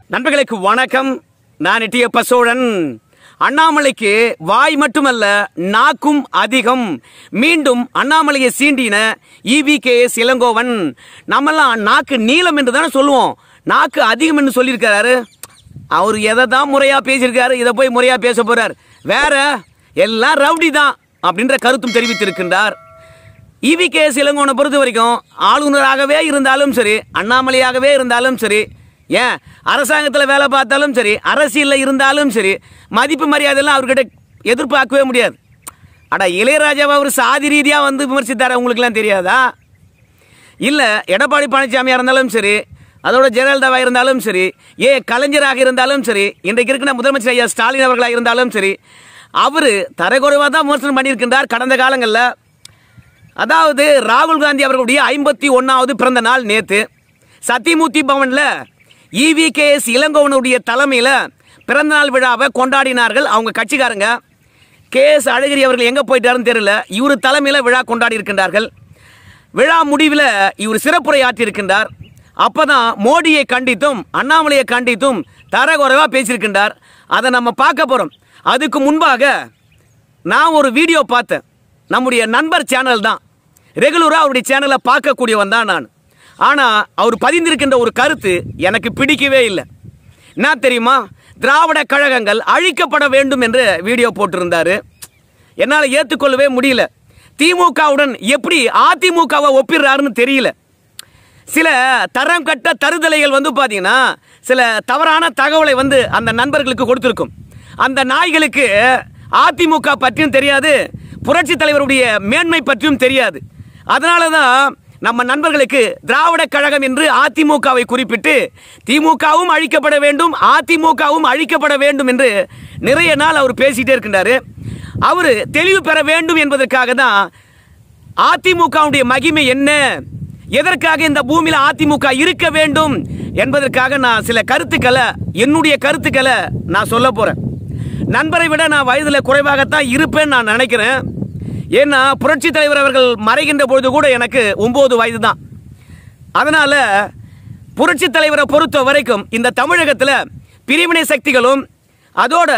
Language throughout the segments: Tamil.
நண்பர்களுக்கு வணக்கம் நான் எட்டியப்ப சோழன் அண்ணாமலைக்கு வாய் மட்டுமல்ல நாக்கும் அதிகம் மீண்டும் அண்ணாமலையை சீண்டின இவி கே எஸ் இளங்கோவன் நம்மெல்லாம் நாக்கு நீளம் என்று தானே சொல்லுவோம் நாக்கு அதிகம் என்று சொல்லியிருக்காரு அவர் எதை தான் முறையா பேசியிருக்காரு இதை போய் முறையா பேச போறார் வேற எல்லாம் ரவுடி தான் அப்படின்ற கருத்தும் தெரிவித்திருக்கின்றார் இவி கே எஸ் இளங்கோவனை பொறுத்த வரைக்கும் ஆளுநராகவே இருந்தாலும் சரி அண்ணாமலையாகவே இருந்தாலும் சரி ஏன் அரசாங்கத்தில் வேலை பார்த்தாலும் சரி அரசியலில் இருந்தாலும் சரி மதிப்பு மரியாதையெல்லாம் அவர்கிட்ட எதிர்பார்க்கவே முடியாது அட இளையராஜாவை அவர் சாதி ரீதியாக வந்து விமர்சித்தார உங்களுக்குலாம் தெரியாதா இல்லை எடப்பாடி பழனிசாமியாக இருந்தாலும் சரி அதோட ஜெயலலிதாவாக இருந்தாலும் சரி ஏ கலைஞராக இருந்தாலும் சரி இன்றைக்கு இருக்கிற முதலமைச்சர் ஐயா ஸ்டாலின் அவர்களாக இருந்தாலும் சரி அவர் தரக்குறைவாக தான் விமர்சனம் பண்ணியிருக்கின்றார் கடந்த காலங்களில் அதாவது ராகுல் காந்தி அவர்களுடைய ஐம்பத்தி ஒன்றாவது பிறந்த நாள் நேற்று சத்தியமூர்த்தி பவனில் இவி கே எஸ் இளங்கோவனுடைய தலைமையில் பிறந்தநாள் விழாவை கொண்டாடினார்கள் அவங்க கட்சிக்காரங்க கே எஸ் அழகிரி அவர்கள் எங்கே போயிட்டாருன்னு தெரியல இவர் தலைமையில் விழா கொண்டாடி இருக்கின்றார்கள் விழா முடிவில் இவர் சிறப்புரை ஆற்றியிருக்கின்றார் அப்பதான் மோடியை கண்டித்தும் அண்ணாமலையை கண்டித்தும் தரகுறைவா பேசியிருக்கின்றார் அதை நம்ம பார்க்க போறோம் அதுக்கு முன்பாக நான் ஒரு வீடியோ பார்த்தேன் நம்முடைய நண்பர் சேனல் தான் ரெகுலராக அவருடைய சேனலை பார்க்கக்கூடியவன் தான் நான் ஆனால் அவர் பதிந்திருக்கின்ற ஒரு கருத்து எனக்கு பிடிக்கவே இல்லை என்ன தெரியுமா திராவிட கழகங்கள் அழிக்கப்பட வேண்டும் என்று வீடியோ போட்டிருந்தாரு என்னால் ஏற்றுக்கொள்ளவே முடியல திமுகவுடன் எப்படி அதிமுகவை ஒப்பிடுறாருன்னு தெரியல சில தரம் கட்ட தருதலைகள் வந்து பார்த்தீங்கன்னா சில தவறான தகவலை வந்து அந்த நண்பர்களுக்கு கொடுத்துருக்கும் அந்த நாய்களுக்கு அதிமுக பற்றியும் தெரியாது புரட்சி தலைவருடைய மேன்மை பற்றியும் தெரியாது அதனால தான் நம்ம நண்பர்களுக்கு திராவிட கழகம் என்று அதிமுகவை குறிப்பிட்டு திமுகவும் அழிக்கப்பட வேண்டும் அதிமுகவும் அழிக்கப்பட வேண்டும் என்று நிறைய நாள் அவர் பேசிட்டே இருக்கின்றாரு அவர் தெளிவு பெற வேண்டும் என்பதற்காக தான் அதிமுகவுடைய மகிமை என்ன எதற்காக இந்த பூமியில் அதிமுக இருக்க வேண்டும் என்பதற்காக நான் சில கருத்துக்களை என்னுடைய கருத்துக்களை நான் சொல்ல போறேன் நண்பரை விட நான் வயதில் குறைவாகத்தான் இருப்பேன்னு நான் நினைக்கிறேன் ஏன்னா புரட்சி தலைவர் அவர்கள் மறைகின்ற பொழுது கூட எனக்கு ஒன்பது வயது தான் அதனால புரட்சி தலைவரை பொறுத்த வரைக்கும் இந்த தமிழகத்தில் பிரிவினை சக்திகளும் அதோட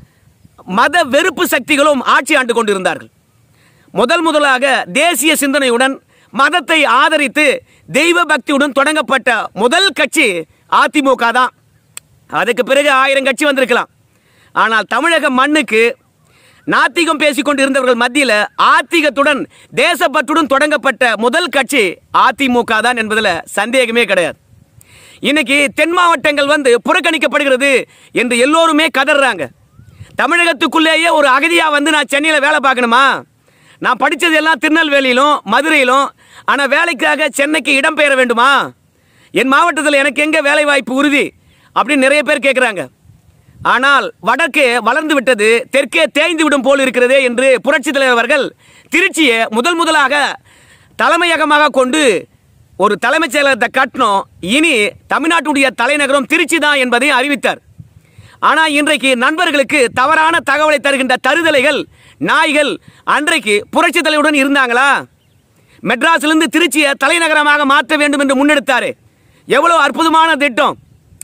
மத வெறுப்பு சக்திகளும் ஆட்சி ஆண்டு கொண்டிருந்தார்கள் முதல் முதலாக தேசிய சிந்தனையுடன் மதத்தை ஆதரித்து தெய்வ பக்தியுடன் தொடங்கப்பட்ட முதல் கட்சி அதிமுக தான் அதுக்கு பிறகு ஆயிரம் கட்சி வந்திருக்கலாம் ஆனால் தமிழக மண்ணுக்கு நாத்திகம் பேசிக்கொண்டு இருந்தவர்கள் மத்தியில் ஆத்திகத்துடன் தேசப்பற்றுடன் தொடங்கப்பட்ட முதல் கட்சி அதிமுக தான் என்பதில் சந்தேகமே கிடையாது இன்னைக்கு தென் மாவட்டங்கள் வந்து புறக்கணிக்கப்படுகிறது என்று எல்லோருமே கதறாங்க தமிழகத்துக்குள்ளேயே ஒரு அகதியா வந்து நான் சென்னையில் வேலை பார்க்கணுமா நான் படித்தது எல்லாம் திருநெல்வேலியிலும் மதுரையிலும் ஆனால் வேலைக்காக சென்னைக்கு இடம்பெயர வேண்டுமா என் மாவட்டத்தில் எனக்கு எங்கே வேலை வாய்ப்பு உறுதி அப்படின்னு நிறைய பேர் கேட்குறாங்க ஆனால் வடக்கே வளர்ந்து விட்டது தெற்கே தேய்ந்து விடும் போல் இருக்கிறதே என்று புரட்சி தலைவர் அவர்கள் திருச்சியை முதல் முதலாக தலைமையகமாக கொண்டு ஒரு தலைமைச் செயலகத்தை கட்டணும் இனி தமிழ்நாட்டுடைய தலைநகரம் திருச்சி தான் என்பதை அறிவித்தார் ஆனால் இன்றைக்கு நண்பர்களுக்கு தவறான தகவலை தருகின்ற தருதலைகள் நாய்கள் அன்றைக்கு புரட்சி தலைவருடன் இருந்தாங்களா மெட்ராஸிலிருந்து திருச்சியை தலைநகரமாக மாற்ற வேண்டும் என்று முன்னெடுத்தாரு எவ்வளவு அற்புதமான திட்டம்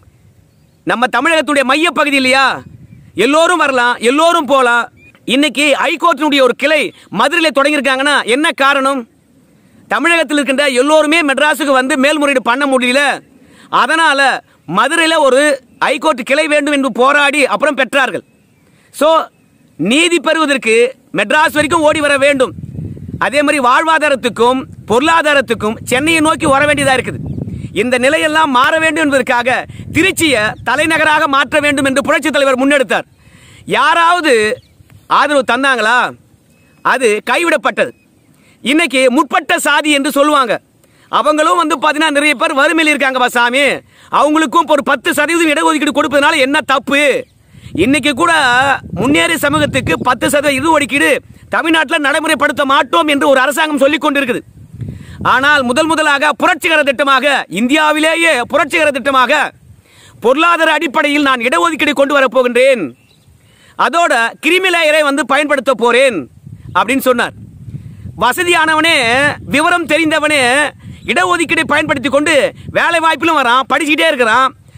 நம்ம தமிழகத்துடைய மையப்பகுதி இல்லையா எல்லோரும் வரலாம் எல்லோரும் போகலாம் இன்னைக்கு ஹைகோர்ட்டினுடைய ஒரு கிளை மதுரையில் தொடங்கியிருக்காங்கன்னா என்ன காரணம் தமிழகத்தில் இருக்கின்ற எல்லோருமே மெட்ராஸுக்கு வந்து மேல்முறையீடு பண்ண முடியல அதனால மதுரையில் ஒரு ஹைகோர்ட் கிளை வேண்டும் என்று போராடி அப்புறம் பெற்றார்கள் ஸோ நீதி பெறுவதற்கு மெட்ராஸ் வரைக்கும் ஓடி வர வேண்டும் அதே மாதிரி வாழ்வாதாரத்துக்கும் பொருளாதாரத்துக்கும் சென்னையை நோக்கி வர வேண்டியதாக இருக்குது இந்த நிலையெல்லாம் மாற வேண்டும் என்பதற்காக திருச்சியை தலைநகராக மாற்ற வேண்டும் என்று புரட்சித் தலைவர் முன்னெடுத்தார் யாராவது ஆதரவு தந்தாங்களா அது கைவிடப்பட்டது இன்னைக்கு முற்பட்ட சாதி என்று சொல்லுவாங்க அவங்களும் வந்து பார்த்தீங்கன்னா நிறைய பேர் வறுமையில் இருக்காங்கப்பா சாமி அவங்களுக்கும் ஒரு பத்து சதவீதம் இடஒதுக்கீடு கொடுப்பதனால என்ன தப்பு இன்னைக்கு கூட முன்னேறிய சமூகத்துக்கு பத்து சதவீத இது ஒதுக்கீடு தமிழ்நாட்டில் நடைமுறைப்படுத்த மாட்டோம் என்று ஒரு அரசாங்கம் சொல்லிக் கொண்டிருக்குது ஆனால் முதல் முதலாக புரட்சிகர திட்டமாக இந்தியாவிலேயே புரட்சிகர திட்டமாக பொருளாதார அடிப்படையில் நான் இடஒதுக்கீடு கொண்டு வரப் போகின்றேன் அதோட கிரிமிலேயரை வந்து பயன்படுத்த போறேன் அப்படின்னு சொன்னார் வசதியானவனே விவரம் தெரிந்தவனே இடஒதுக்கீடை பயன்படுத்தி கொண்டு வேலை வாய்ப்பிலும் வரான் படிச்சுக்கிட்டே இருக்கிறான்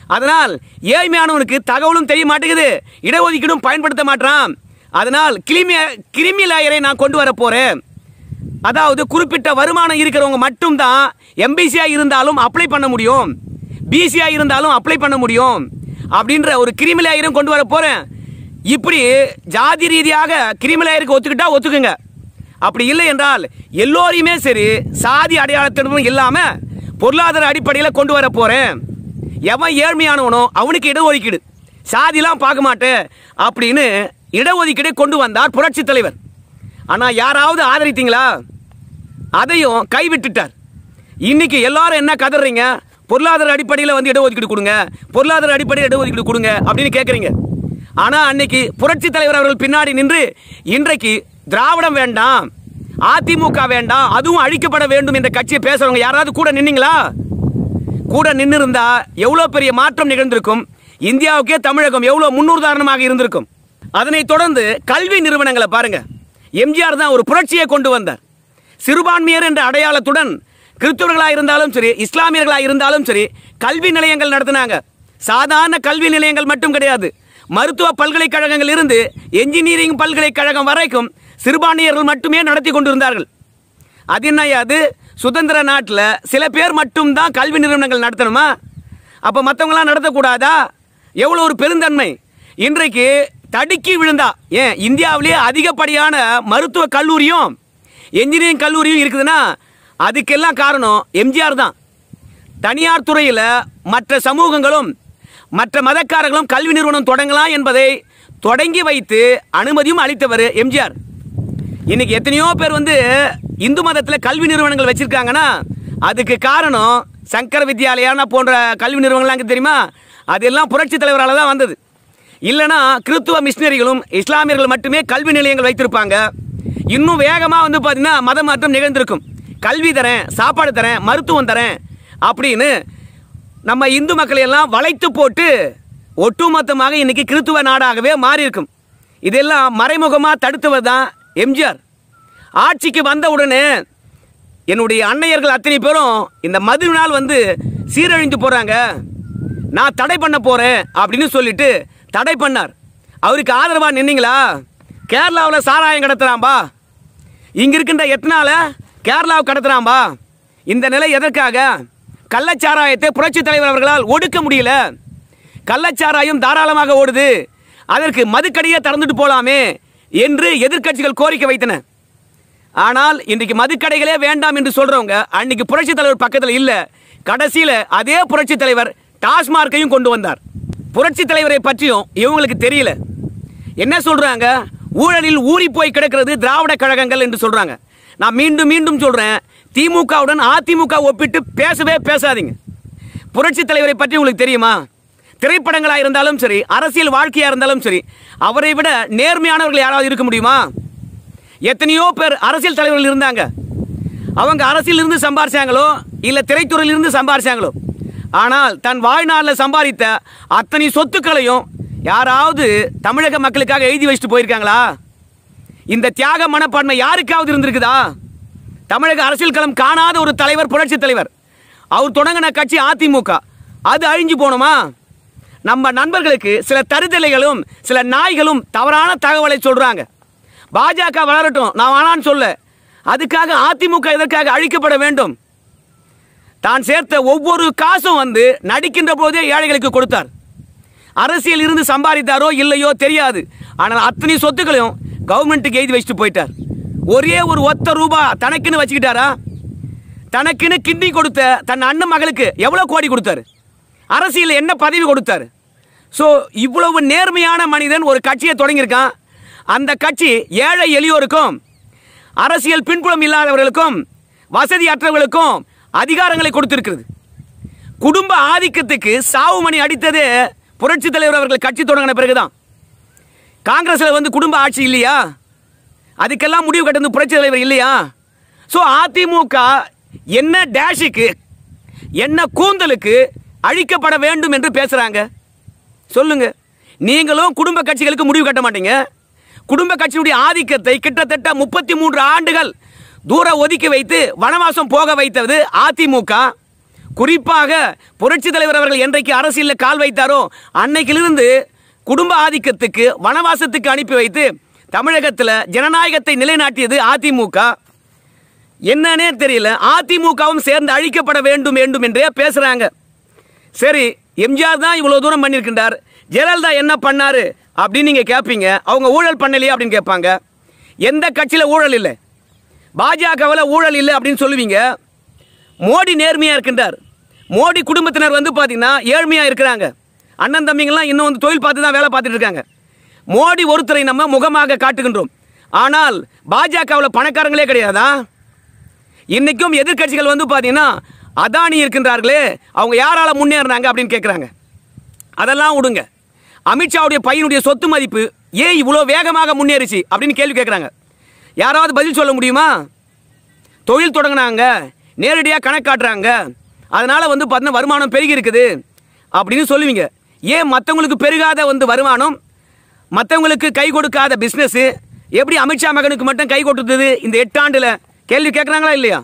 அதனால் ஏழ்மையானவனுக்கு தகவலும் தெரிய மாட்டேங்குது இடஒதுக்கீடும் பயன்படுத்த மாட்டான் அதனால் கிரிமி கிரிமி லாயரை நான் கொண்டு வர போறேன் அதாவது குறிப்பிட்ட வருமானம் இருக்கிறவங்க மட்டும்தான் எம்பிசியா இருந்தாலும் அப்ளை பண்ண முடியும் பிசியா இருந்தாலும் அப்ளை பண்ண முடியும் அப்படின்ற ஒரு கிரிமிலாயரும் கொண்டு வர போறேன் இப்படி ஜாதி ரீதியாக கிரிமிலாயருக்கு ஒத்துக்கிட்டா ஒத்துக்குங்க அப்படி இல்லை என்றால் எல்லோரையுமே சரி சாதி அடையாளத்தினரும் இல்லாம பொருளாதார அடிப்படையில் கொண்டு வர போறேன் எவன் ஏழ்மையானவனோ அவனுக்கு இடஒதுக்கீடு சாதிலாம் பார்க்க மாட்டேன் அப்படின்னு இடஒதுக்கீடு கொண்டு வந்தார் புரட்சி தலைவர் ஆனா யாராவது ஆதரித்தீங்களா அதையும் கைவிட்டுட்டார் இன்னைக்கு எல்லாரும் என்ன கதறீங்க பொருளாதார அடிப்படையில் வந்து இடஒதுக்கீடு கொடுங்க பொருளாதார அடிப்படையில் இடஒதுக்கீடு கொடுங்க அப்படின்னு கேட்குறீங்க ஆனா அன்னைக்கு புரட்சி தலைவர் அவர்கள் பின்னாடி நின்று இன்றைக்கு திராவிடம் வேண்டாம் அதிமுக வேண்டாம் அதுவும் அழிக்கப்பட வேண்டும் என்ற கட்சியை பேசுறவங்க யாராவது கூட நின்னீங்களா கூட நின்று இருந்தா எவ்வளவு பெரிய மாற்றம் நிகழ்ந்திருக்கும் இந்தியாவுக்கே தமிழகம் எவ்வளவு முன்னுதாரணமாக இருந்திருக்கும் அதனைத் தொடர்ந்து கல்வி நிறுவனங்களை பாருங்க எம்ஜிஆர் தான் ஒரு புரட்சியை கொண்டு வந்தார் சிறுபான்மையர் என்ற அடையாளத்துடன் கிறிஸ்தவர்களாக இருந்தாலும் சரி இஸ்லாமியர்களாக இருந்தாலும் சரி கல்வி நிலையங்கள் நடத்தினாங்க சாதாரண கல்வி நிலையங்கள் மட்டும் கிடையாது மருத்துவ பல்கலைக்கழகங்கள் இருந்து என்ஜினியரிங் பல்கலைக்கழகம் வரைக்கும் சிறுபான்மையர்கள் மட்டுமே நடத்தி கொண்டிருந்தார்கள் அது என்னய்யா அது சுதந்திர நாட்டில் சில பேர் மட்டும்தான் கல்வி நிறுவனங்கள் நடத்தணுமா அப்போ மற்றவங்களாம் நடத்தக்கூடாதா எவ்வளோ ஒரு பெருந்தன்மை இன்றைக்கு தடுக்கி விழுந்தா ஏன் இந்தியாவிலேயே அதிகப்படியான மருத்துவ கல்லூரியும் என்ஜினியரிங் கல்லூரியும் இருக்குதுன்னா அதுக்கெல்லாம் காரணம் எம்ஜிஆர் தான் தனியார் துறையில் மற்ற சமூகங்களும் மற்ற மதக்காரர்களும் கல்வி நிறுவனம் தொடங்கலாம் என்பதை தொடங்கி வைத்து அனுமதியும் அளித்தவர் எம்ஜிஆர் இன்னைக்கு எத்தனையோ பேர் வந்து இந்து மதத்தில் கல்வி நிறுவனங்கள் வச்சிருக்காங்கன்னா அதுக்கு காரணம் சங்கர வித்யாலயானா போன்ற கல்வி நிறுவனங்கள்லாம் அங்கே தெரியுமா அதெல்லாம் புரட்சி தலைவரால் தான் வந்தது இல்லைனா கிறித்துவ மிஷினரிகளும் இஸ்லாமியர்கள் மட்டுமே கல்வி நிலையங்கள் வைத்திருப்பாங்க இன்னும் வேகமாக வந்து பார்த்தீங்கன்னா மத மாற்றம் நிகழ்ந்திருக்கும் கல்வி தரேன் சாப்பாடு தரேன் மருத்துவம் தரேன் அப்படின்னு நம்ம இந்து மக்களை எல்லாம் வளைத்து போட்டு ஒட்டுமொத்தமாக இன்னைக்கு கிறித்துவ நாடாகவே மாறி இருக்கும் இதெல்லாம் மறைமுகமாக தடுத்தவர் தான் எம்ஜிஆர் ஆட்சிக்கு வந்த உடனே என்னுடைய அன்னையர்கள் அத்தனை பேரும் இந்த மதுவினால் வந்து சீரழிந்து போறாங்க நான் தடை பண்ண போறேன் அப்படின்னு சொல்லிட்டு தடை பண்ணார் அவருக்கு ஆதரவா நின்னீங்களா கேரளாவில் சாராயம் கடத்துறாம்பா இங்க இருக்கின்ற எத்தனால கேரளாவுக்கு கடத்துறாம்பா இந்த நிலை எதற்காக கள்ளச்சாராயத்தை புரட்சி தலைவர் அவர்களால் ஒடுக்க முடியல கள்ளச்சாராயம் தாராளமாக ஓடுது அதற்கு மதுக்கடியே திறந்துட்டு போலாமே என்று எதிர்க்கட்சிகள் கோரிக்கை வைத்தன ஆனால் இன்றைக்கு மதுக்கடைகளே வேண்டாம் என்று சொல்றவங்க அன்னைக்கு புரட்சி தலைவர் பக்கத்தில் இல்ல கடைசியில அதே புரட்சி தலைவர் டாஸ்மார்க்கையும் கொண்டு வந்தார் புரட்சி தலைவரை பற்றியும் இவங்களுக்கு தெரியல என்ன சொல்றாங்க ஊழலில் ஊறி போய் கிடக்கிறது திராவிட கழகங்கள் என்று சொல்றாங்க நான் மீண்டும் மீண்டும் சொல்றேன் திமுகவுடன் அதிமுக ஒப்பிட்டு பேசவே பேசாதீங்க புரட்சி தலைவரை பற்றி உங்களுக்கு தெரியுமா திரைப்படங்களா இருந்தாலும் சரி அரசியல் வாழ்க்கையா இருந்தாலும் சரி அவரை விட நேர்மையானவர்கள் யாராவது இருக்க முடியுமா எத்தனையோ பேர் அரசியல் தலைவர்கள் இருந்தாங்க அவங்க அரசியல் இருந்து சம்பாரிச்சாங்களோ இல்ல திரைத்துறையில் இருந்து சம்பாரிச்சாங்களோ ஆனால் தன் வாழ்நாளில் சம்பாதித்த அத்தனை சொத்துக்களையும் யாராவது தமிழக மக்களுக்காக எழுதி வச்சுட்டு போயிருக்காங்களா இந்த தியாக மனப்பான்மை யாருக்காவது இருந்திருக்குதா தமிழக அரசியல் களம் காணாத ஒரு தலைவர் புரட்சி தலைவர் அவர் தொடங்கின கட்சி அதிமுக அது அழிஞ்சு போணுமா நம்ம நண்பர்களுக்கு சில தருதலைகளும் சில நாய்களும் தவறான தகவலை சொல்றாங்க பாஜக வளரட்டும் நான் வேணான்னு சொல்ல அதுக்காக அதிமுக எதற்காக அழிக்கப்பட வேண்டும் தான் சேர்த்த ஒவ்வொரு காசும் வந்து நடிக்கின்ற போதே ஏழைகளுக்கு கொடுத்தார் அரசியல் இருந்து சம்பாதித்தாரோ இல்லையோ தெரியாது ஆனால் அத்தனை சொத்துக்களையும் கவர்மெண்ட்டுக்கு எழுதி வச்சுட்டு போயிட்டார் ஒரே ஒரு ஒத்த ரூபா தனக்குன்னு வச்சுக்கிட்டாரா தனக்குன்னு கிண்டி கொடுத்த தன் அண்ணன் மகளுக்கு எவ்வளவு கோடி கொடுத்தாரு அரசியல் என்ன பதவி கொடுத்தாரு ஸோ இவ்வளவு நேர்மையான மனிதன் ஒரு கட்சியை தொடங்கியிருக்கான் அந்த கட்சி ஏழை எளியோருக்கும் அரசியல் பின்புலம் இல்லாதவர்களுக்கும் வசதியற்றவர்களுக்கும் அதிகாரங்களை கொடுத்திருக்கிறது குடும்ப ஆதிக்கத்துக்கு சாவு மணி அடித்ததே புரட்சி தலைவர் அவர்கள் கட்சி தொடங்கின பிறகுதான் காங்கிரஸ்ல வந்து குடும்ப ஆட்சி இல்லையா அதுக்கெல்லாம் முடிவு கட்டது புரட்சி தலைவர் இல்லையா ஸோ அதிமுக என்ன டேஷுக்கு என்ன கூந்தலுக்கு அழிக்கப்பட வேண்டும் என்று பேசுறாங்க சொல்லுங்க நீங்களும் குடும்ப கட்சிகளுக்கு முடிவு கட்ட மாட்டீங்க குடும்ப கட்சியுடைய ஆதிக்கத்தை கிட்டத்தட்ட முப்பத்தி மூன்று ஆண்டுகள் தூர ஒதுக்கி வைத்து வனவாசம் போக வைத்தது அதிமுக குறிப்பாக புரட்சி தலைவர் அவர்கள் என்றைக்கு அரசியலில் கால் வைத்தாரோ அன்னைக்கிலிருந்து குடும்ப ஆதிக்கத்துக்கு வனவாசத்துக்கு அனுப்பி வைத்து தமிழகத்தில் ஜனநாயகத்தை நிலைநாட்டியது அதிமுக என்னன்னே தெரியல அதிமுகவும் சேர்ந்து அழிக்கப்பட வேண்டும் வேண்டும் என்றே பேசுறாங்க சரி எம்ஜிஆர் தான் இவ்வளவு தூரம் பண்ணியிருக்கின்றார் ஜெயலலிதா என்ன பண்ணாரு அப்படின்னு நீங்க கேட்பீங்க அவங்க ஊழல் பண்ணலையா அப்படின்னு கேட்பாங்க எந்த கட்சியில ஊழல் இல்லை பாஜகவில் ஊழல் இல்லை அப்படின்னு சொல்லுவீங்க மோடி நேர்மையா இருக்கின்றார் மோடி குடும்பத்தினர் வந்து பார்த்தீங்கன்னா ஏழ்மையா இருக்கிறாங்க அண்ணன் தம்பிங்கெல்லாம் இன்னும் வந்து தொழில் பார்த்து தான் வேலை பார்த்துட்டு இருக்காங்க மோடி ஒருத்தரை நம்ம முகமாக காட்டுகின்றோம் ஆனால் பாஜகவில் பணக்காரங்களே கிடையாதா இன்னைக்கும் எதிர்க்கட்சிகள் வந்து பார்த்தீங்கன்னா அதானி இருக்கின்றார்களே அவங்க யாரால முன்னேறினாங்க அப்படின்னு கேட்குறாங்க அதெல்லாம் விடுங்க அமித்ஷாவுடைய பையனுடைய சொத்து மதிப்பு ஏன் இவ்வளோ வேகமாக முன்னேறிச்சு அப்படின்னு கேள்வி கேட்குறாங்க யாராவது பதில் சொல்ல முடியுமா தொழில் தொடங்கினாங்க நேரடியாக கணக்கு காட்டுறாங்க அதனால் வந்து பார்த்தீங்கன்னா வருமானம் பெருகி இருக்குது அப்படின்னு சொல்லுவீங்க ஏன் மற்றவங்களுக்கு பெருகாத வந்து வருமானம் மற்றவங்களுக்கு கை கொடுக்காத பிஸ்னஸ் எப்படி அமித்ஷா மகனுக்கு மட்டும் கை கொடுத்தது இந்த எட்டாண்டில் கேள்வி கேட்குறாங்களா இல்லையா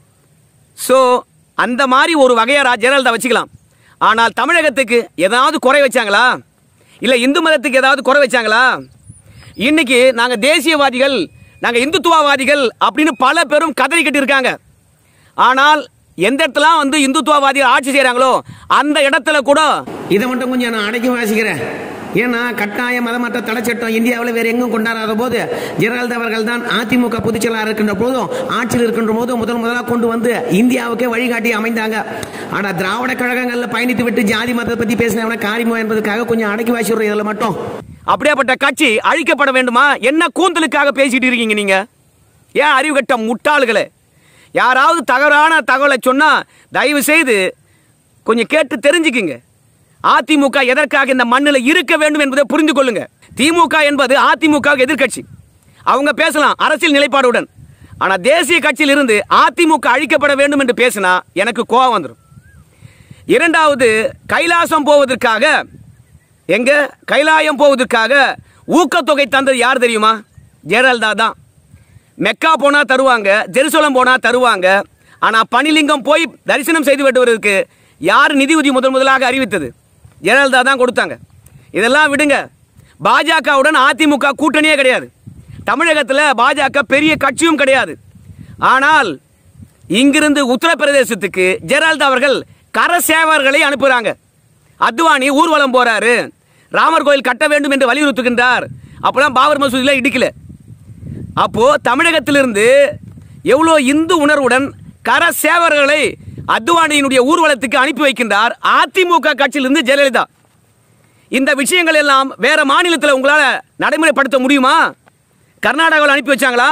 ஸோ அந்த மாதிரி ஒரு வகையாக ஜெயலலிதா வச்சுக்கலாம் ஆனால் தமிழகத்துக்கு ஏதாவது குறை வச்சாங்களா இல்லை இந்து மதத்துக்கு ஏதாவது குறை வச்சாங்களா இன்னைக்கு நாங்கள் தேசியவாதிகள் நாங்கள் இந்துத்துவவாதிகள் அப்படின்னு பல பேரும் கதறிக்கிட்டு இருக்காங்க ஆனால் எந்த இடத்துலாம் வந்து இந்துத்துவவாதிகள் ஆட்சி செய்கிறாங்களோ அந்த இடத்துல கூட இதை மட்டும் கொஞ்சம் நான் அடக்கி வாசிக்கிறேன் ஏன்னா கட்டாய மதமற்ற தடைச்சட்டம் இந்தியாவில் வேற எங்கும் கொண்டாடாத போது ஜெயலலிதா அவர்கள் தான் அதிமுக பொதுச்செயலாளர் இருக்கின்ற போதும் ஆட்சியில் இருக்கின்ற போதும் முதல் முதலாக கொண்டு வந்து இந்தியாவுக்கே வழிகாட்டி அமைந்தாங்க ஆனா திராவிட கழகங்கள்ல பயணித்து விட்டு ஜாதி மதத்தை பத்தி பேசினவன காரியமோ என்பதற்காக கொஞ்சம் அடக்கி வாசிடுறோம் இதில் மட்டும் அப்படியாப்பட்ட கட்சி அழிக்கப்பட வேண்டுமா என்ன கூந்தலுக்காக பேசிட்டு இருக்கீங்க நீங்க ஏன் அறிவு கட்ட முட்டாள்களே யாராவது தவறான தகவலை சொன்னா தயவு செய்து கொஞ்சம் கேட்டு தெரிஞ்சுக்குங்க அதிமுக எதற்காக இந்த மண்ணில் இருக்க வேண்டும் என்பதை புரிந்து கொள்ளுங்க திமுக என்பது அதிமுக எதிர்க்கட்சி அவங்க பேசலாம் அரசியல் நிலைப்பாடுடன் ஆனா தேசிய கட்சியில் இருந்து அதிமுக அழிக்கப்பட வேண்டும் என்று பேசினா எனக்கு கோபம் வந்துடும் இரண்டாவது கைலாசம் போவதற்காக எங்க கைலாயம் போவதற்காக ஊக்கத்தொகை தந்தது யார் தெரியுமா ஜெயலலிதா தான் மெக்கா போனா தருவாங்க ஜெருசலம் போனா தருவாங்க ஆனா பனிலிங்கம் போய் தரிசனம் செய்து வருவதற்கு யார் நிதியுதவி முதன் முதலாக அறிவித்தது ஜெயலலிதா தான் கொடுத்தாங்க இதெல்லாம் விடுங்க பாஜகவுடன் அதிமுக கூட்டணியே கிடையாது தமிழகத்தில் பாஜக பெரிய கட்சியும் கிடையாது ஆனால் இங்கிருந்து உத்தரப்பிரதேசத்துக்கு ஜெயலலிதா அவர்கள் கரசேவர்களை அனுப்புகிறாங்க அத்வானி ஊர்வலம் போறாரு ராமர் கோயில் கட்ட வேண்டும் என்று வலியுறுத்துகின்றார் அப்போலாம் பாபர் மசூதியில் இடிக்கல அப்போ தமிழகத்திலிருந்து எவ்வளோ இந்து உணர்வுடன் கர சேவர்களை அத்வானியினுடைய ஊர்வலத்துக்கு அனுப்பி வைக்கின்றார் அதிமுக கட்சியிலிருந்து ஜெயலலிதா இந்த விஷயங்கள் எல்லாம் வேற மாநிலத்தில் உங்களால் நடைமுறைப்படுத்த முடியுமா கர்நாடகாவில் அனுப்பி வச்சாங்களா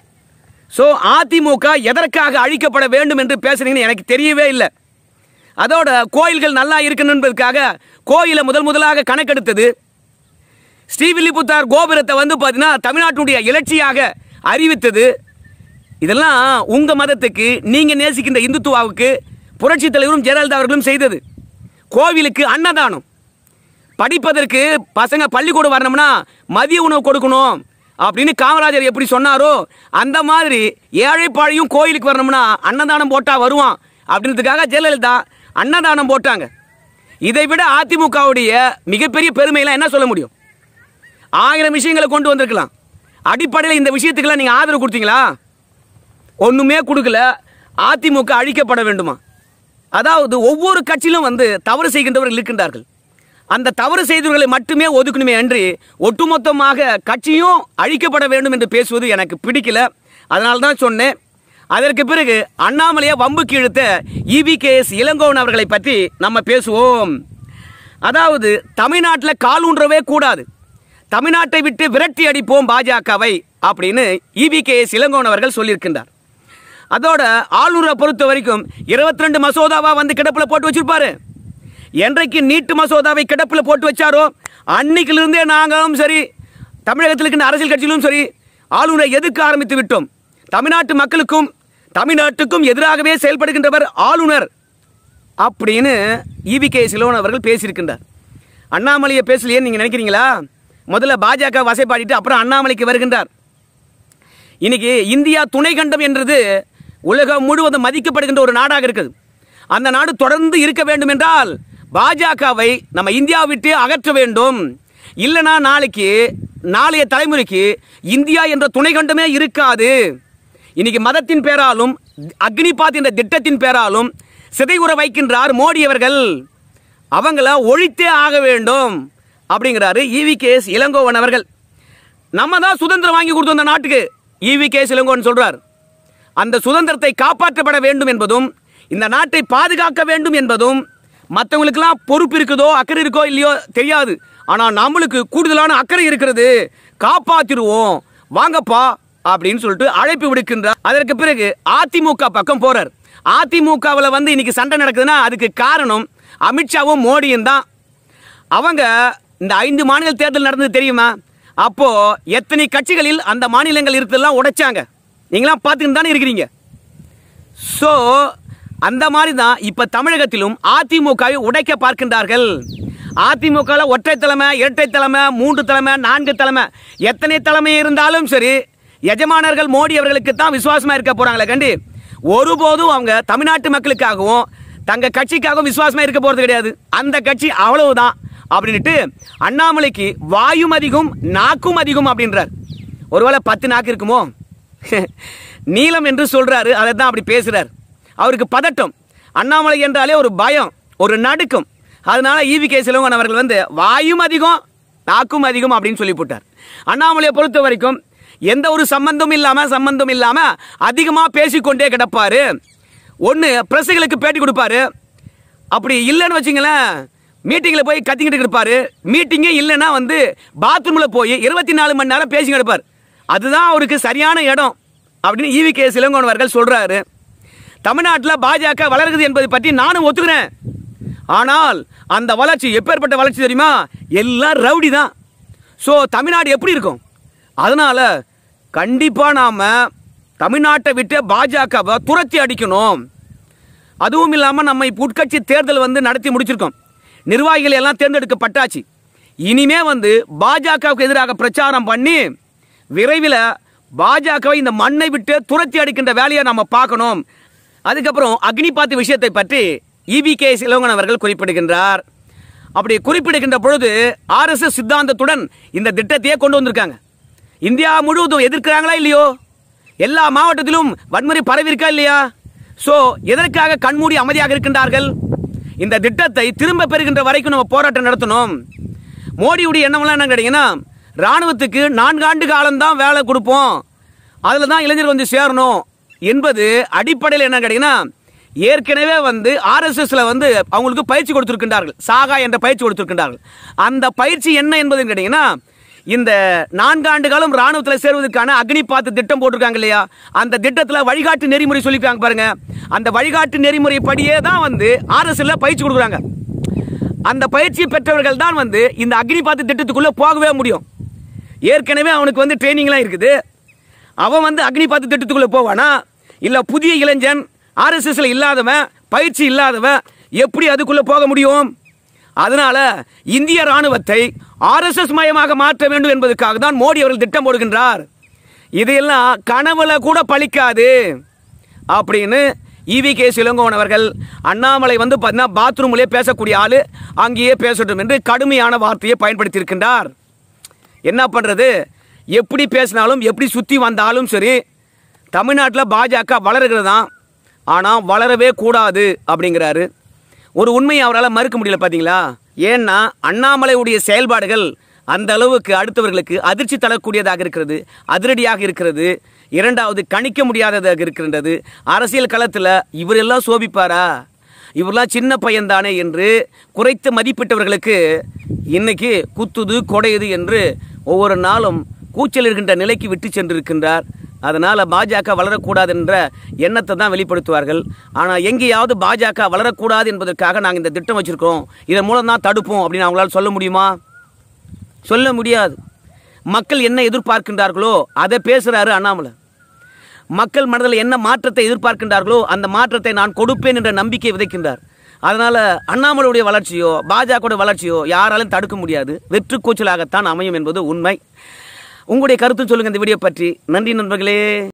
ஸோ அதிமுக எதற்காக அழிக்கப்பட வேண்டும் என்று பேசுறீங்கன்னு எனக்கு தெரியவே இல்லை அதோட கோயில்கள் நல்லா இருக்கணும் என்பதற்காக கோயிலை முதல் முதலாக கணக்கெடுத்தது ஸ்ரீவில்லிபுத்தார் கோபுரத்தை வந்து பார்த்தீங்கன்னா தமிழ்நாட்டினுடைய இலட்சியாக அறிவித்தது இதெல்லாம் உங்க மதத்துக்கு நீங்க நேசிக்கின்ற இந்துத்துவாவுக்கு புரட்சி தலைவரும் ஜெயலலிதா அவர்களும் செய்தது கோவிலுக்கு அன்னதானம் படிப்பதற்கு பசங்க பள்ளிக்கூடம் வரணும்னா மதிய உணவு கொடுக்கணும் அப்படின்னு காமராஜர் எப்படி சொன்னாரோ அந்த மாதிரி ஏழைப்பாழையும் கோயிலுக்கு வரணும்னா அன்னதானம் போட்டா வருவான் அப்படின்றதுக்காக ஜெயலலிதா அன்னதானம் போட்டாங்க இதை விட அதிமுகவுடைய மிகப்பெரிய பெருமையெல்லாம் என்ன சொல்ல முடியும் ஆயிரம் விஷயங்களை கொண்டு வந்திருக்கலாம் அடிப்படையில் இந்த விஷயத்துக்கெல்லாம் நீங்கள் ஆதரவு கொடுத்தீங்களா ஒன்றுமே கொடுக்கல அதிமுக அழிக்கப்பட வேண்டுமா அதாவது ஒவ்வொரு கட்சியிலும் வந்து தவறு செய்கின்றவர்கள் இருக்கின்றார்கள் அந்த தவறு செய்தவர்களை மட்டுமே ஒதுக்கணுமே அன்றி ஒட்டுமொத்தமாக கட்சியும் அழிக்கப்பட வேண்டும் என்று பேசுவது எனக்கு பிடிக்கல அதனால தான் சொன்னேன் அதற்கு பிறகு அண்ணாமலையை வம்புக்கு இழுத்த இவிகேஎஸ் இளங்கோவன் அவர்களை பற்றி நம்ம பேசுவோம் அதாவது தமிழ்நாட்டில் கால் ஊன்றவே கூடாது தமிழ்நாட்டை விட்டு விரட்டி அடிப்போம் பாஜகவை அப்படின்னு இவிகேஎஸ் இளங்கோவன் அவர்கள் சொல்லியிருக்கின்றார் அதோட ஆளுநரை பொறுத்த வரைக்கும் இருபத்தி ரெண்டு மசோதாவா வந்து கிடப்புல போட்டு வச்சிருப்பாரு என்றைக்கு நீட்டு மசோதாவை கிடப்புல போட்டு வச்சாரோ அன்னைக்கிலிருந்தே நாங்களும் சரி தமிழகத்தில் இருக்கின்ற அரசியல் கட்சிகளும் சரி ஆளுநரை எதிர்க்க ஆரம்பித்து விட்டோம் தமிழ்நாட்டு மக்களுக்கும் தமிழ்நாட்டுக்கும் எதிராகவே செயல்படுகின்றவர் ஆளுநர் அப்படின்னு இவி கே சிலோன் அவர்கள் பேசியிருக்கின்றார் அண்ணாமலையை பேசலையே நீங்க நினைக்கிறீங்களா முதல்ல பாஜக வசைப்பாடிட்டு அப்புறம் அண்ணாமலைக்கு வருகின்றார் இன்னைக்கு இந்தியா துணை கண்டம் என்றது உலகம் முழுவதும் மதிக்கப்படுகின்ற ஒரு நாடாக இருக்குது அந்த நாடு தொடர்ந்து இருக்க வேண்டும் என்றால் பாஜகவை நம்ம இந்தியா விட்டு அகற்ற வேண்டும் இல்லைனா நாளைக்கு நாளைய தலைமுறைக்கு இந்தியா என்ற துணை கண்டமே இருக்காது இன்னைக்கு மதத்தின் பேராலும் அக்னிபாத் என்ற திட்டத்தின் பேராலும் சிதைவுற வைக்கின்றார் மோடி அவர்கள் அவங்கள ஒழித்தே ஆக வேண்டும் அப்படிங்கிறாரு இவி கேஸ் இளங்கோவன் அவர்கள் நம்ம தான் சுதந்திரம் வாங்கி கொடுத்தோம் அந்த நாட்டுக்கு இவி கேஸ் இளங்கோவன் சொல்றார் அந்த சுதந்திரத்தை காப்பாற்றப்பட வேண்டும் என்பதும் இந்த நாட்டை பாதுகாக்க வேண்டும் என்பதும் மற்றவங்களுக்கெல்லாம் பொறுப்பு இருக்குதோ அக்கறை இருக்கோ இல்லையோ தெரியாது ஆனால் நம்மளுக்கு கூடுதலான அக்கறை இருக்கிறது காப்பாத்திருவோம் வாங்கப்பா அப்படின்னு சொல்லிட்டு அழைப்பு விடுக்கின்றார் அதற்கு பிறகு அதிமுக பக்கம் போறார் அதிமுகவில் வந்து இன்னைக்கு சண்டை நடக்குதுன்னா அதுக்கு காரணம் அமித்ஷாவும் மோடியும் தான் அவங்க இந்த ஐந்து மாநில தேர்தல் நடந்தது தெரியுமா அப்போ எத்தனை கட்சிகளில் அந்த மாநிலங்கள் இருக்கிறதெல்லாம் உடைச்சாங்க நீங்களாம் பார்த்துக்கிட்டு தானே இருக்கிறீங்க ஸோ அந்த மாதிரி தான் இப்போ தமிழகத்திலும் அதிமுகவை உடைக்க பார்க்கின்றார்கள் அதிமுகவில் ஒற்றை தலைமை இரட்டை தலைமை மூன்று தலைமை நான்கு தலைமை எத்தனை தலைமை இருந்தாலும் சரி எஜமானர்கள் மோடி அவர்களுக்கு தான் விசுவாசமா இருக்க போறாங்களே கண்டி ஒருபோதும் அவங்க தமிழ்நாட்டு மக்களுக்காகவும் தங்க கட்சிக்காகவும் விசுவாசமா இருக்க போறது கிடையாது அந்த கட்சி அவ்வளவுதான் அப்படின்ட்டு அண்ணாமலைக்கு வாயும் அதிகம் நாக்கும் அதிகம் அப்படின்றார் ஒருவேளை பத்து நாக்கு இருக்குமோ நீலம் என்று சொல்றாரு அதை தான் அப்படி பேசுறார் அவருக்கு பதட்டம் அண்ணாமலை என்றாலே ஒரு பயம் ஒரு நடுக்கம் அதனால ஈவி கே சிலவன் அவர்கள் வந்து வாயும் அதிகம் நாக்கும் அதிகம் அப்படின்னு சொல்லி போட்டார் அண்ணாமலையை பொறுத்த வரைக்கும் எந்த ஒரு சம்பந்தம் இல்லாம சம்பந்தம் இல்லாம அதிகமா பேசிக்கொண்டே கிடப்பாரு ஒன்று பிரசுகளுக்கு பேட்டி கொடுப்பாரு அப்படி இல்லைன்னு வச்சுங்களேன் மீட்டிங்கில் போய் கத்திக்கிட்டு இருப்பாரு மீட்டிங்கே இல்லைன்னா வந்து பாத்ரூமில் போய் இருபத்தி நாலு மணி நேரம் பேசிக்கிட்டு இருப்பார் அதுதான் அவருக்கு சரியான இடம் அப்படின்னு ஈவி கே சிலங்கோன் அவர்கள் சொல்றாரு தமிழ்நாட்டில் பாஜக வளருது என்பதை பற்றி நானும் ஒத்துக்கிறேன் ஆனால் அந்த வளர்ச்சி எப்பேற்பட்ட வளர்ச்சி தெரியுமா எல்லாம் ரவுடி தான் ஸோ தமிழ்நாடு எப்படி இருக்கும் அதனால கண்டிப்பாக நாம் தமிழ்நாட்டை விட்டு பாஜகவை துரத்தி அடிக்கணும் அதுவும் இல்லாமல் நம்ம இப்போ உட்கட்சி தேர்தல் வந்து நடத்தி முடிச்சிருக்கோம் நிர்வாகிகள் எல்லாம் தேர்ந்தெடுக்கப்பட்டாச்சு இனிமே வந்து பாஜகவுக்கு எதிராக பிரச்சாரம் பண்ணி விரைவில் பாஜகவை இந்த மண்ணை விட்டு துரத்தி அடிக்கின்ற வேலையை நம்ம பார்க்கணும் அதுக்கப்புறம் அக்னிபாத் விஷயத்தை பற்றி இவி கே சிலோங்கன் அவர்கள் குறிப்பிடுகின்றார் அப்படி குறிப்பிடுகின்ற பொழுது ஆர்எஸ்எஸ் சித்தாந்தத்துடன் இந்த திட்டத்தையே கொண்டு வந்திருக்காங்க இந்தியா முழுவதும் எதிர்க்கிறாங்களா இல்லையோ எல்லா மாவட்டத்திலும் வன்முறை பரவி இருக்கா இல்லையா சோ எதற்காக கண்மூடி அமைதியாக இருக்கின்றார்கள் இந்த திட்டத்தை திரும்ப பெறுகின்ற வரைக்கும் நம்ம போராட்டம் நடத்தணும் மோடியுடைய எண்ணம்லாம் என்ன கேட்டீங்கன்னா ராணுவத்துக்கு நான்கு ஆண்டு காலம்தான் வேலை கொடுப்போம் அதில் தான் இளைஞர் வந்து சேரணும் என்பது அடிப்படையில் என்ன கேட்டீங்கன்னா ஏற்கனவே வந்து ஆர்எஸ்எஸ்ல வந்து அவங்களுக்கு பயிற்சி கொடுத்திருக்கின்றார்கள் சாகா என்ற பயிற்சி கொடுத்திருக்கின்றார்கள் அந்த பயிற்சி என்ன என்பது கேட்டீங்கன்னா இந்த நான்காண்டு காலம் ராணுவத்தில் சேர்வதற்கான அக்னிபாத் திட்டம் போட்டிருக்காங்க இல்லையா அந்த திட்டத்தில் வழிகாட்டு நெறிமுறை சொல்லிருக்காங்க பாருங்க அந்த வழிகாட்டு நெறிமுறை படியே தான் வந்து ஆர்எஸ்எஸ்ல பயிற்சி கொடுக்குறாங்க அந்த பயிற்சி பெற்றவர்கள் தான் வந்து இந்த அக்னிபாத் திட்டத்துக்குள்ள போகவே முடியும் ஏற்கனவே அவனுக்கு வந்து ட்ரைனிங்லாம் இருக்குது அவன் வந்து அக்னிபாத் திட்டத்துக்குள்ள போவானா இல்ல புதிய இளைஞன் ஆர்எஸ்எஸ்ல இல்லாதவன் பயிற்சி இல்லாதவன் எப்படி அதுக்குள்ள போக முடியும் அதனால இந்திய ராணுவத்தை ஆர்எஸ்எஸ் மயமாக மாற்ற வேண்டும் என்பதற்காக தான் மோடி அவர்கள் திட்டம் போடுகின்றார் இதையெல்லாம் கனவுல கூட பலிக்காது அப்படின்னு இவி கே சிலங்கோவன் அவர்கள் அண்ணாமலை வந்து பார்த்தீங்கன்னா பாத்ரூம்லேயே பேசக்கூடிய ஆளு அங்கேயே பேசட்டும் என்று கடுமையான வார்த்தையை பயன்படுத்தி இருக்கின்றார் என்ன பண்றது எப்படி பேசினாலும் எப்படி சுற்றி வந்தாலும் சரி தமிழ்நாட்டில் பாஜக வளருகிறது தான் ஆனால் வளரவே கூடாது அப்படிங்கிறாரு ஒரு உண்மையை அவரால் மறுக்க முடியல பார்த்தீங்களா ஏன்னா அண்ணாமலையுடைய செயல்பாடுகள் அந்த அளவுக்கு அடுத்தவர்களுக்கு அதிர்ச்சி தரக்கூடியதாக இருக்கிறது அதிரடியாக இருக்கிறது இரண்டாவது கணிக்க முடியாததாக இருக்கின்றது அரசியல் களத்தில் இவரெல்லாம் சோபிப்பாரா இவரெல்லாம் சின்ன பையன்தானே என்று குறைத்து மதிப்பிட்டவர்களுக்கு இன்னைக்கு குத்துது கொடையுது என்று ஒவ்வொரு நாளும் கூச்சல் இருக்கின்ற நிலைக்கு விட்டு சென்றிருக்கின்றார் அதனால பாஜக வளரக்கூடாது என்ற எண்ணத்தை தான் வெளிப்படுத்துவார்கள் ஆனால் எங்கேயாவது பாஜக வளரக்கூடாது என்பதற்காக நாங்கள் இந்த திட்டம் வச்சிருக்கோம் இதன் மூலம் தான் தடுப்போம் அப்படின்னு அவங்களால சொல்ல முடியுமா சொல்ல முடியாது மக்கள் என்ன எதிர்பார்க்கின்றார்களோ அதை பேசுறாரு அண்ணாமலை மக்கள் மனதில் என்ன மாற்றத்தை எதிர்பார்க்கின்றார்களோ அந்த மாற்றத்தை நான் கொடுப்பேன் என்ற நம்பிக்கை விதைக்கின்றார் அதனால அண்ணாமலையுடைய வளர்ச்சியோ பாஜகவுடைய வளர்ச்சியோ யாராலும் தடுக்க முடியாது வெற்று கூச்சலாகத்தான் அமையும் என்பது உண்மை உங்களுடைய கருத்து சொல்லுங்க இந்த வீடியோ பற்றி நன்றி நண்பர்களே